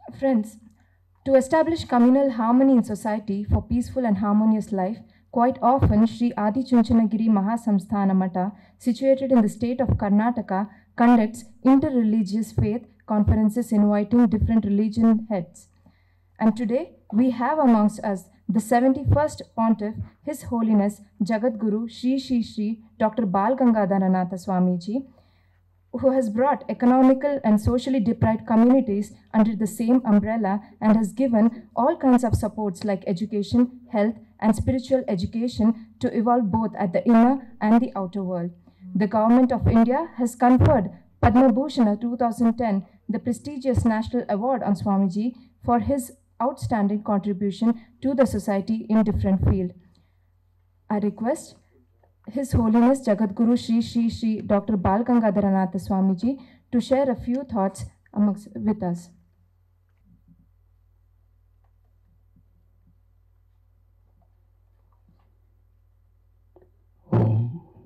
Friends, to establish communal harmony in society for peaceful and harmonious life, quite often Sri Adi Chunchanagiri Mahasamsthana Mata, situated in the state of Karnataka, conducts interreligious faith conferences inviting different religion heads. And today we have amongst us the 71st Pontiff, His Holiness Jagadguru Sri Sri Sri Dr. Bal Gangadharanatha Swamiji, who has brought economical and socially deprived communities under the same umbrella and has given all kinds of supports like education, health, and spiritual education to evolve both at the inner and the outer world. The Government of India has conferred Padma Bhushan 2010, the prestigious national award on Swamiji for his outstanding contribution to the society in different fields. I request his Holiness Jagadguru Sri Sri Sri Dr. Bal Gangadharanatha Swamiji to share a few thoughts amongst, with us. ಓಂ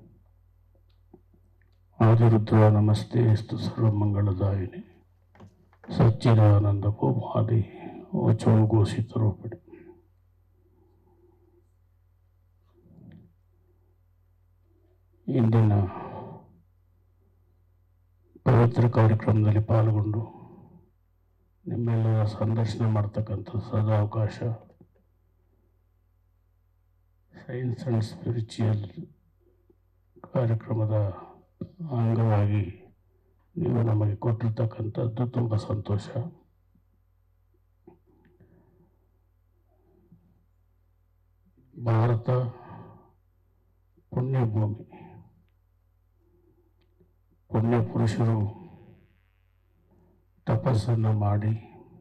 ಆದಿರುದ್ರ ನಮಸ್ತೆ ಸ್ತು ಸರ್ವಮಂಗಳದಾಯಿನಿ ಸಚ್ಚಿದಾನಂದ ಗೋಮಾದಿ ವಚೋ ಘೋಷಿತರೂಪಿಣಿ ಇಂದಿನ ಪವಿತ್ರ ಕಾರ್ಯಕ್ರಮದಲ್ಲಿ ಪಾಲ್ಗೊಂಡು ನಿಮ್ಮೆಲ್ಲರ ಸಂದರ್ಶನ ಮಾಡ್ತಕ್ಕಂಥ ಸದಾವಕಾಶ science and spiritual ಕಾರ್ಯಕ್ರಮದ ಅಂಗವಾಗಿ ನೀವು ನಮಗೆ ಕೊಟ್ಟಿರ್ತಕ್ಕಂಥದ್ದು ತುಂಬ ಸಂತೋಷ ಭಾರತ ಪುಣ್ಯಭೂಮಿ ಪುಣ್ಯ ಪುರುಷರು ತಪಸ್ಸನ್ನು ಮಾಡಿ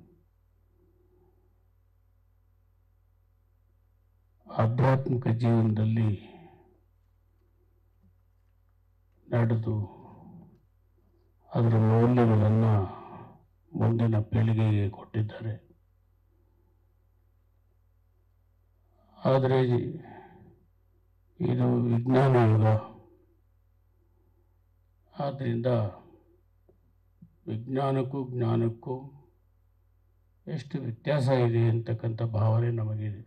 ಆಧ್ಯಾತ್ಮಿಕ ಜೀವನದಲ್ಲಿ ನಡೆದು ಅದರ ಮೌಲ್ಯಗಳನ್ನು ಮುಂದಿನ ಪೀಳಿಗೆಗೆ ಕೊಟ್ಟಿದ್ದಾರೆ ಆದರೆ ಇದು ವಿಜ್ಞಾನ ಯುಗ ಆದ್ದರಿಂದ ವಿಜ್ಞಾನಕ್ಕೂ ಜ್ಞಾನಕ್ಕೂ ಎಷ್ಟು ವ್ಯತ್ಯಾಸ ಇದೆ ಅಂತಕ್ಕಂಥ ಭಾವನೆ ನಮಗಿದೆ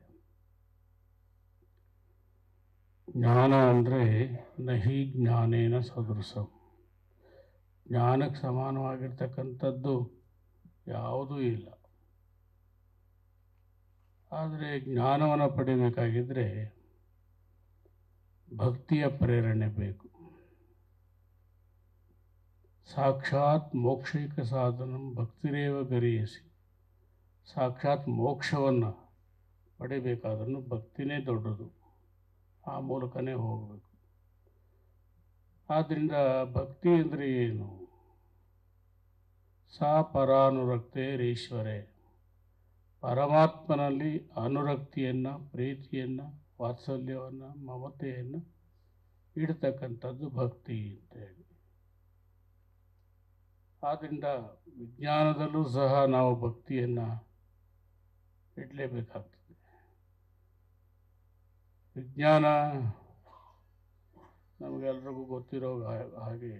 ಜ್ಞಾನ ಅಂದರೆ ನಹಿ ಜ್ಞಾನೇನ ಸದೃಶಂ ಜ್ಞಾನಕ್ಕೆ ಸಮಾನವಾಗಿರ್ತಕ್ಕಂಥದ್ದು ಯಾವುದೂ ಇಲ್ಲ ಆದರೆ ಜ್ಞಾನವನ್ನು ಪಡಿಬೇಕಾಗಿದ್ದರೆ ಭಕ್ತಿಯ ಪ್ರೇರಣೆ ಬೇಕು ಸಾಕ್ಷಾತ್ ಮೋಕ್ಷೈಕ ಸಾಧನ ಭಕ್ತಿರೇವ ಗರಿಯಿಸಿ ಸಾಕ್ಷಾತ್ ಮೋಕ್ಷವನ್ನು ಪಡಿಬೇಕಾದ್ರೂ ಭಕ್ತಿನೇ ದೊಡ್ಡದು ಆ ಮೂಲಕನೇ ಹೋಗಬೇಕು ಆದ್ದರಿಂದ ಭಕ್ತಿ ಅಂದರೆ ಏನು ಸಾ ಪರಾನುರಕ್ತೇರೀಶ್ವರೇ ಪರಮಾತ್ಮನಲ್ಲಿ ಅನುರಕ್ತಿಯನ್ನು ಪ್ರೀತಿಯನ್ನು ವಾತ್ಸಲ್ಯವನ್ನು ಮಮತೆಯನ್ನು ಇಡ್ತಕ್ಕಂಥದ್ದು ಭಕ್ತಿ ಅಂತೇಳಿ ಆದ್ದರಿಂದ ವಿಜ್ಞಾನದಲ್ಲೂ ಸಹ ನಾವು ಭಕ್ತಿಯನ್ನು ಇಡಲೇಬೇಕಾಗ್ತದೆ ವಿಜ್ಞಾನ ನಮಗೆಲ್ರಿಗೂ ಗೊತ್ತಿರೋ ಹಾ- ಹಾಗೆ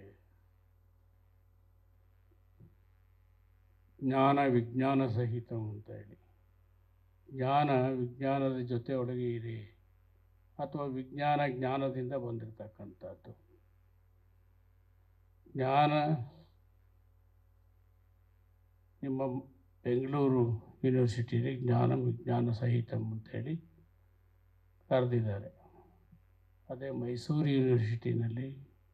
ಜ್ಞಾನ ವಿಜ್ಞಾನ ಸಹಿತ ಅಂತ ಹೇಳಿ ಜ್ಞಾನ ವಿಜ್ಞಾನದ ಜೊತೆ ಒಳಗೆ ಇದೆ ಅಥವಾ ವಿಜ್ಞಾನ ಜ್ಞಾನದಿಂದ ಬಂದಿರತಕ್ಕಂಥದ್ದು ಜ್ಞಾನ ನಿಮ್ಮ ಬೆಂಗಳೂರು ಯೂನಿವರ್ಸಿಟಿಯಲ್ಲಿ ಜ್ಞಾನ ವಿಜ್ಞಾನ ಸಹಿತಂ ಅಂತೇಳಿ ಕರೆದಿದ್ದಾರೆ ಅದೇ ಮೈಸೂರು ಯೂನಿವರ್ಸಿಟಿನಲ್ಲಿ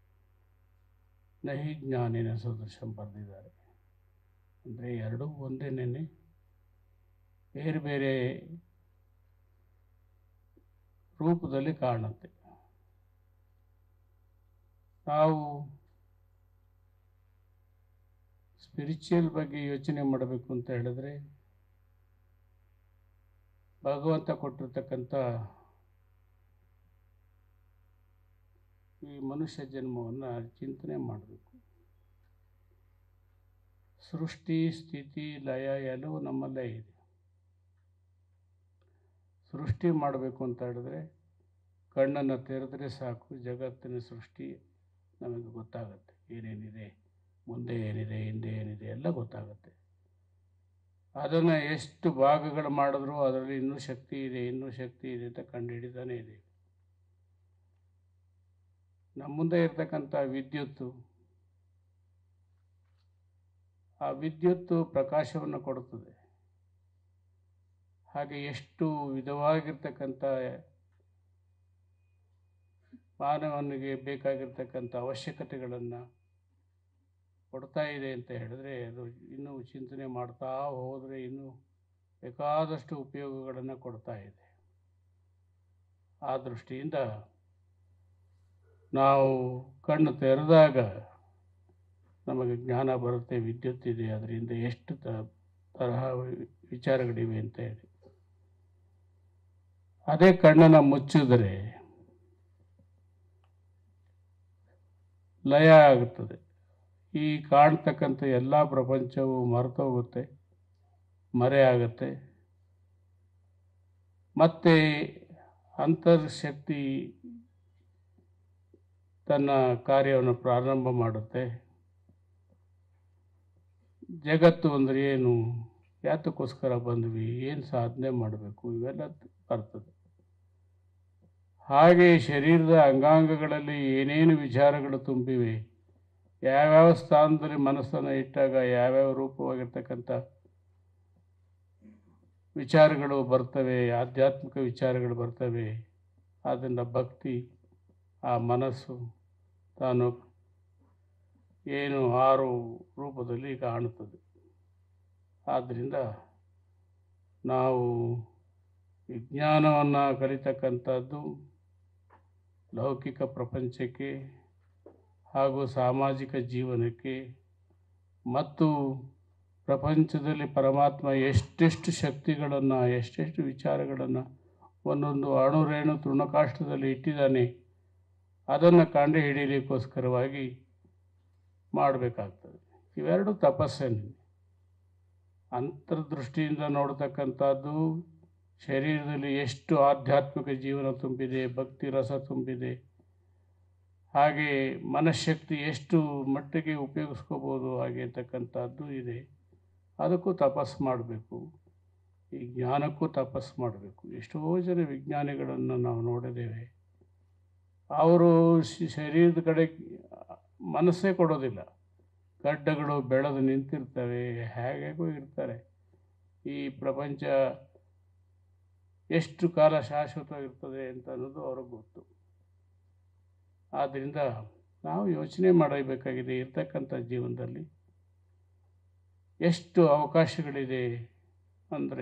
ನಹಿ ಜ್ಞಾನಿನ ಸದೃಶಂ ಬರೆದಿದ್ದಾರೆ ಅಂದರೆ ಎರಡೂ ಒಂದೇನೇ ಬೇರೆ ಬೇರೆ ರೂಪದಲ್ಲಿ ಕಾಣುತ್ತೆ ನಾವು ಸ್ಪಿರಿಚುವಲ್ ಬಗ್ಗೆ ಯೋಚನೆ ಮಾಡಬೇಕು ಅಂತ ಹೇಳಿದ್ರೆ ಭಗವಂತ ಕೊಟ್ಟಿರ್ತಕ್ಕಂಥ ಈ ಮನುಷ್ಯ ಜನ್ಮವನ್ನು ಚಿಂತನೆ ಮಾಡಬೇಕು ಸೃಷ್ಟಿ ಸ್ಥಿತಿ ಲಯ ಎಲ್ಲವೂ ನಮ್ಮಲ್ಲೇ ಇದೆ ಸೃಷ್ಟಿ ಮಾಡಬೇಕು ಅಂತ ಹೇಳಿದ್ರೆ ಕಣ್ಣನ್ನು ತೆರೆದ್ರೆ ಸಾಕು ಜಗತ್ತಿನ ಸೃಷ್ಟಿ ನಮಗೆ ಗೊತ್ತಾಗತ್ತೆ ಏನೇನಿದೆ ಮುಂದೆ ಏನಿದೆ ಹಿಂದೆ ಏನಿದೆ ಎಲ್ಲ ಗೊತ್ತಾಗುತ್ತೆ ಅದನ್ನು ಎಷ್ಟು ಭಾಗಗಳು ಮಾಡಿದ್ರೂ ಅದರಲ್ಲಿ ಇನ್ನೂ ಶಕ್ತಿ ಇದೆ ಇನ್ನೂ ಶಕ್ತಿ ಇದೆ ಅಂತ ಕಂಡುಹಿಡಿತಾನೆ ಇದೆ ನಮ್ಮ ಮುಂದೆ ಇರ್ತಕ್ಕಂಥ ವಿದ್ಯುತ್ತು ಆ ವಿದ್ಯುತ್ತು ಪ್ರಕಾಶವನ್ನು ಕೊಡುತ್ತದೆ ಹಾಗೆ ಎಷ್ಟು ವಿಧವಾಗಿರ್ತಕ್ಕಂಥ ಮಾನವನಿಗೆ ಬೇಕಾಗಿರ್ತಕ್ಕಂಥ ಅವಶ್ಯಕತೆಗಳನ್ನು ಕೊಡ್ತಾ ಇದೆ ಅಂತ ಹೇಳಿದ್ರೆ ಅದು ಇನ್ನೂ ಚಿಂತನೆ ಮಾಡ್ತಾ ಹೋದರೆ ಇನ್ನೂ ಬೇಕಾದಷ್ಟು ಉಪಯೋಗಗಳನ್ನು ಕೊಡ್ತಾ ಇದೆ ಆ ದೃಷ್ಟಿಯಿಂದ ನಾವು ಕಣ್ಣು ತೆರೆದಾಗ ನಮಗೆ ಜ್ಞಾನ ಬರುತ್ತೆ ವಿದ್ಯುತ್ ಇದೆ ಅದರಿಂದ ಎಷ್ಟು ತ ತರಹ ವಿಚಾರಗಳಿವೆ ಅಂತ ಹೇಳಿ ಅದೇ ಕಣ್ಣನ್ನು ಮುಚ್ಚಿದರೆ ಲಯ ಆಗುತ್ತದೆ ಈ ಕಾಣ್ತಕ್ಕಂಥ ಎಲ್ಲ ಪ್ರಪಂಚವು ಮರೆತೋಗುತ್ತೆ ಮರೆಯಾಗುತ್ತೆ ಮತ್ತು ಅಂತರ್ಶಕ್ತಿ ತನ್ನ ಕಾರ್ಯವನ್ನು ಪ್ರಾರಂಭ ಮಾಡುತ್ತೆ ಜಗತ್ತು ಅಂದರೆ ಏನು ಯಾತಕ್ಕೋಸ್ಕರ ಬಂದ್ವಿ ಏನು ಸಾಧನೆ ಮಾಡಬೇಕು ಇವೆಲ್ಲ ಬರ್ತದೆ ಹಾಗೆ ಶರೀರದ ಅಂಗಾಂಗಗಳಲ್ಲಿ ಏನೇನು ವಿಚಾರಗಳು ತುಂಬಿವೆ ಯಾವ್ಯಾವ ಸ್ಥಾನದಲ್ಲಿ ಮನಸ್ಸನ್ನು ಇಟ್ಟಾಗ ಯಾವ್ಯಾವ ರೂಪವಾಗಿರ್ತಕ್ಕಂಥ ವಿಚಾರಗಳು ಬರ್ತವೆ ಆಧ್ಯಾತ್ಮಿಕ ವಿಚಾರಗಳು ಬರ್ತವೆ ಆದ್ದರಿಂದ ಭಕ್ತಿ ಆ ಮನಸ್ಸು ತಾನು ಏನು ಆರು ರೂಪದಲ್ಲಿ ಕಾಣುತ್ತದೆ ಆದ್ದರಿಂದ ನಾವು ವಿಜ್ಞಾನವನ್ನು ಕಲಿತಕ್ಕಂಥದ್ದು ಲೌಕಿಕ ಪ್ರಪಂಚಕ್ಕೆ ಹಾಗೂ ಸಾಮಾಜಿಕ ಜೀವನಕ್ಕೆ ಮತ್ತು ಪ್ರಪಂಚದಲ್ಲಿ ಪರಮಾತ್ಮ ಎಷ್ಟೆಷ್ಟು ಶಕ್ತಿಗಳನ್ನು ಎಷ್ಟೆಷ್ಟು ವಿಚಾರಗಳನ್ನು ಒಂದೊಂದು ಅಣುರೇಣು ತೃಣಕಾಷ್ಟದಲ್ಲಿ ಇಟ್ಟಿದ್ದಾನೆ ಅದನ್ನು ಕಂಡು ಹಿಡಿಯಲಿಕ್ಕೋಸ್ಕರವಾಗಿ ಮಾಡಬೇಕಾಗ್ತದೆ ಇವೆರಡು ತಪಸ್ಸೇನೆ ಅಂತರ್ದೃಷ್ಟಿಯಿಂದ ನೋಡ್ತಕ್ಕಂಥದ್ದು ಶರೀರದಲ್ಲಿ ಎಷ್ಟು ಆಧ್ಯಾತ್ಮಿಕ ಜೀವನ ತುಂಬಿದೆ ಭಕ್ತಿ ರಸ ತುಂಬಿದೆ ಹಾಗೆ ಮನಃಶಕ್ತಿ ಎಷ್ಟು ಮಟ್ಟಿಗೆ ಉಪಯೋಗಿಸ್ಕೋಬೋದು ಹಾಗೆ ಅಂತಕ್ಕಂಥದ್ದು ಇದೆ ಅದಕ್ಕೂ ತಪಸ್ಸು ಮಾಡಬೇಕು ಈ ಜ್ಞಾನಕ್ಕೂ ತಪಸ್ಸು ಮಾಡಬೇಕು ಎಷ್ಟೋ ಜನ ವಿಜ್ಞಾನಿಗಳನ್ನು ನಾವು ನೋಡಿದ್ದೇವೆ ಅವರು ಶ್- ಶರೀರದ ಕಡೆ ಮನಸ್ಸೇ ಕೊಡೋದಿಲ್ಲ ಗಡ್ಡಗಳು ಬೆಳೆದು ನಿಂತಿರ್ತವೆ ಹೇಗೇಗೋ ಇರ್ತಾರೆ ಈ ಪ್ರಪಂಚ ಎಷ್ಟು ಕಾಲ ಶಾಶ್ವತವಾಗಿರ್ತದೆ ಅಂತ ಅನ್ನೋದು ಅವ್ರಿಗೆ ಗೊತ್ತು ಆದ್ದರಿಂದ ನಾವು ಯೋಚನೆ ಮಾಡಬೇಕಾಗಿದೆ ಇರ್ತಕ್ಕಂಥ ಜೀವನದಲ್ಲಿ ಎಷ್ಟು ಅವಕಾಶಗಳಿದೆ ಅಂದರೆ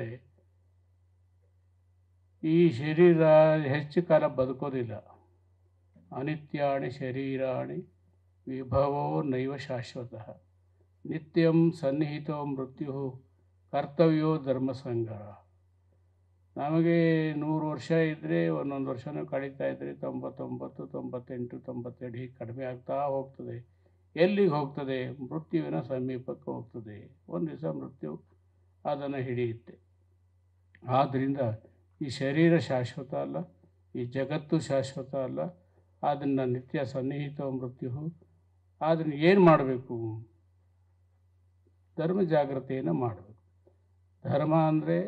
ಈ ಶರೀರ ಹೆಚ್ಚು ಕಾಲ ಬದುಕೋದಿಲ್ಲ ಅನಿತ್ಯಾಣಿ ಶರೀರಾಣಿ ವಿಭವೋ ನೈವ ಶಾಶ್ವತಃ ನಿತ್ಯಂ ಸನ್ನಿಹಿತೋ ಮೃತ್ಯು ಕರ್ತವ್ಯೋ ಧರ್ಮ ಸಂಗ್ರಹ ನಮಗೆ ನೂರು ವರ್ಷ ಇದ್ದರೆ ಒಂದೊಂದು ವರ್ಷನೂ ಕಳೀತಾ ಇದ್ದರೆ ತೊಂಬತ್ತೊಂಬತ್ತು ತೊಂಬತ್ತೆಂಟು ತೊಂಬತ್ತೆರಡು ಹೀಗೆ ಕಡಿಮೆ ಆಗ್ತಾ ಹೋಗ್ತದೆ ಎಲ್ಲಿಗೆ ಹೋಗ್ತದೆ ಮೃತ್ಯುವಿನ ಸಮೀಪಕ್ಕೆ ಹೋಗ್ತದೆ ಒಂದು ದಿವಸ ಮೃತ್ಯು ಅದನ್ನು ಹಿಡಿಯುತ್ತೆ ಆದ್ದರಿಂದ ಈ ಶರೀರ ಶಾಶ್ವತ ಅಲ್ಲ ಈ ಜಗತ್ತು ಶಾಶ್ವತ ಅಲ್ಲ ಅದನ್ನು ನಿತ್ಯ ಸನ್ನಿಹಿತ ಮೃತ್ಯು ಅದನ್ನು ಏನು ಮಾಡಬೇಕು ಧರ್ಮ ಜಾಗ್ರತೆಯನ್ನು ಮಾಡಬೇಕು ಧರ್ಮ ಅಂದರೆ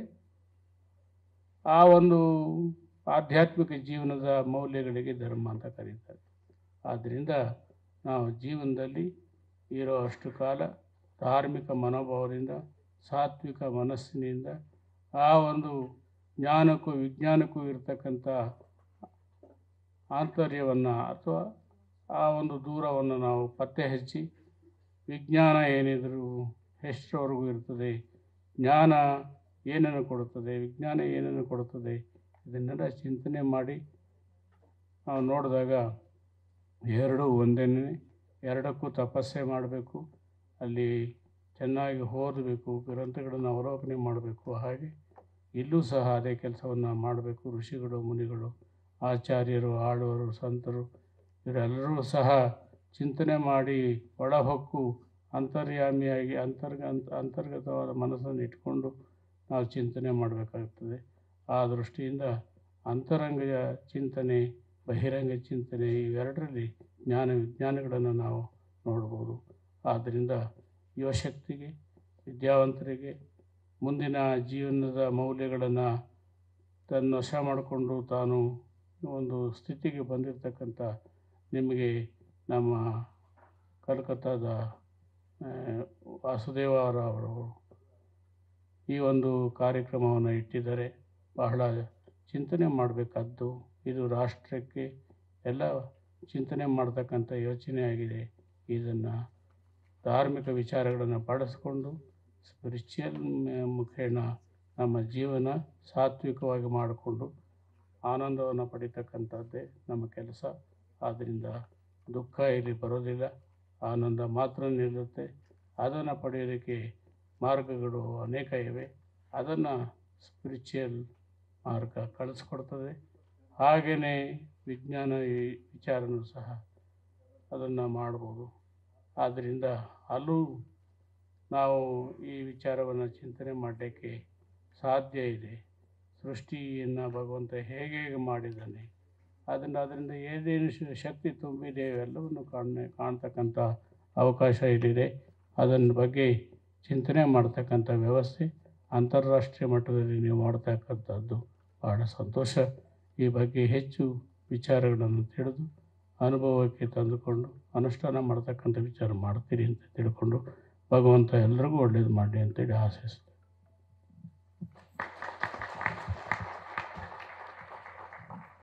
ಆ ಒಂದು ಆಧ್ಯಾತ್ಮಿಕ ಜೀವನದ ಮೌಲ್ಯಗಳಿಗೆ ಧರ್ಮ ಅಂತ ಕರೀತಾರೆ ಆದ್ದರಿಂದ ನಾವು ಜೀವನದಲ್ಲಿ ಇರೋ ಅಷ್ಟು ಕಾಲ ಧಾರ್ಮಿಕ ಮನೋಭಾವದಿಂದ ಸಾತ್ವಿಕ ಮನಸ್ಸಿನಿಂದ ಆ ಒಂದು ಜ್ಞಾನಕ್ಕೂ ವಿಜ್ಞಾನಕ್ಕೂ ಇರತಕ್ಕಂಥ ಆಂತರ್ಯವನ್ನು ಅಥವಾ ಆ ಒಂದು ದೂರವನ್ನು ನಾವು ಪತ್ತೆ ಹಚ್ಚಿ ವಿಜ್ಞಾನ ಏನಿದ್ರು ಎಷ್ಟರವರೆಗೂ ಇರ್ತದೆ ಜ್ಞಾನ ಏನನ್ನು ಕೊಡುತ್ತದೆ ವಿಜ್ಞಾನ ಏನನ್ನು ಕೊಡುತ್ತದೆ ಇದನ್ನೆಲ್ಲ ಚಿಂತನೆ ಮಾಡಿ ನಾವು ನೋಡಿದಾಗ ಎರಡೂ ಒಂದೇನೆ ಎರಡಕ್ಕೂ ತಪಸ್ಸೆ ಮಾಡಬೇಕು ಅಲ್ಲಿ ಚೆನ್ನಾಗಿ ಓದಬೇಕು ಗ್ರಂಥಗಳನ್ನು ಅವಲೋಕನೆ ಮಾಡಬೇಕು ಹಾಗೆ ಇಲ್ಲೂ ಸಹ ಅದೇ ಕೆಲಸವನ್ನು ಮಾಡಬೇಕು ಋಷಿಗಳು ಮುನಿಗಳು ಆಚಾರ್ಯರು ಆಳುವರು ಸಂತರು ಇವರೆಲ್ಲರೂ ಸಹ ಚಿಂತನೆ ಮಾಡಿ ಒಳಹೊಕ್ಕು ಅಂತರ್ಯಾಮಿಯಾಗಿ ಅಂತರ್ಗ ಅಂತ ಅಂತರ್ಗತವಾದ ಮನಸ್ಸನ್ನು ಇಟ್ಕೊಂಡು ನಾವು ಚಿಂತನೆ ಮಾಡಬೇಕಾಗ್ತದೆ ಆ ದೃಷ್ಟಿಯಿಂದ ಅಂತರಂಗ ಚಿಂತನೆ ಬಹಿರಂಗ ಚಿಂತನೆ ಇವೆರಡರಲ್ಲಿ ಜ್ಞಾನ ವಿಜ್ಞಾನಗಳನ್ನು ನಾವು ನೋಡ್ಬೋದು ಆದ್ದರಿಂದ ಯುವಶಕ್ತಿಗೆ ವಿದ್ಯಾವಂತರಿಗೆ ಮುಂದಿನ ಜೀವನದ ಮೌಲ್ಯಗಳನ್ನು ತನ್ನ ವಶ ಮಾಡಿಕೊಂಡು ತಾನು ಒಂದು ಸ್ಥಿತಿಗೆ ಬಂದಿರತಕ್ಕಂಥ ನಿಮಗೆ ನಮ್ಮ ಕಲ್ಕತ್ತಾದ ಆ, ವಾಸುದೇವ ಅವರವರು ಈ ಒಂದು ಕಾರ್ಯಕ್ರಮವನ್ನು ಇಟ್ಟಿದ್ದಾರೆ ಬಹಳ ಚಿಂತನೆ ಮಾಡಬೇಕಾದ್ದು ಇದು ರಾಷ್ಟ್ರಕ್ಕೆ ಎಲ್ಲ ಚಿಂತನೆ ಮಾಡ್ತಕ್ಕಂಥ ಯೋಚನೆ ಆಗಿದೆ ಇದನ್ನು ಧಾರ್ಮಿಕ ವಿಚಾರಗಳನ್ನು ಬಳಸ್ಕೊಂಡು ಸ್ಪಿರಿಚುವಲ್ ಮುಖೇನ ನಮ್ಮ ಜೀವನ ಸಾತ್ವಿಕವಾಗಿ ಮಾಡಿಕೊಂಡು ಆನಂದವನ್ನು ಪಡಿತಕ್ಕಂಥದ್ದೇ ನಮ್ಮ ಕೆಲಸ ಆದ್ದರಿಂದ ದುಃಖ ಇಲ್ಲಿ ಬರೋದಿಲ್ಲ ಆನಂದ ಮಾತ್ರ ನಿಲ್ಲುತ್ತೆ ಅದನ್ನು ಪಡೆಯೋದಕ್ಕೆ ಮಾರ್ಗಗಳು ಅನೇಕ ಇವೆ ಅದನ್ನು ಸ್ಪಿರಿಚುವಲ್ ಮಾರ್ಗ ಕಳಿಸ್ಕೊಡ್ತದೆ ಹಾಗೆಯೇ ವಿಜ್ಞಾನ ಈ ವಿಚಾರನೂ ಸಹ ಅದನ್ನು ಮಾಡ್ಬೋದು ಆದ್ದರಿಂದ ಅಲ್ಲೂ ನಾವು ಈ ವಿಚಾರವನ್ನು ಚಿಂತನೆ ಮಾಡಲಿಕ್ಕೆ ಸಾಧ್ಯ ಇದೆ ಸೃಷ್ಟಿಯನ್ನು ಭಗವಂತ ಹೇಗೆ ಹೇಗೆ ಮಾಡಿದ್ದಾನೆ ಅದನ್ನು ಅದರಿಂದ ಏನೇನು ಶ- ಶಕ್ತಿ ತುಂಬಿದೆ ಇವೆಲ್ಲವನ್ನು ಕಾಣ ಕಾಣ್ತಕ್ಕಂಥ ಅವಕಾಶ ಇಲ್ಲಿದೆ ಅದನ್ನ ಬಗ್ಗೆ ಚಿಂತನೆ ಮಾಡ್ತಕ್ಕಂಥ ವ್ಯವಸ್ಥೆ ಅಂತಾರಾಷ್ಟ್ರೀಯ ಮಟ್ಟದಲ್ಲಿ ನೀವು ಮಾಡ್ತಕ್ಕಂಥದ್ದು ಬಹಳ ಸಂತೋಷ ಈ ಬಗ್ಗೆ ಹೆಚ್ಚು ವಿಚಾರಗಳನ್ನು ತಿಳಿದು ಅನುಭವಕ್ಕೆ ತಂದುಕೊಂಡು ಅನುಷ್ಠಾನ ಮಾಡ್ತಕ್ಕಂಥ ವಿಚಾರ ಮಾಡ್ತೀರಿ ಅಂತ ತಿಳ್ಕೊಂಡು ಭಗವಂತ ಎಲ್ರಿಗೂ ಒಳ್ಳೇದು ಮಾಡಲಿ ಅಂತೇಳಿ ಆಶಿಸ್ತೀನಿ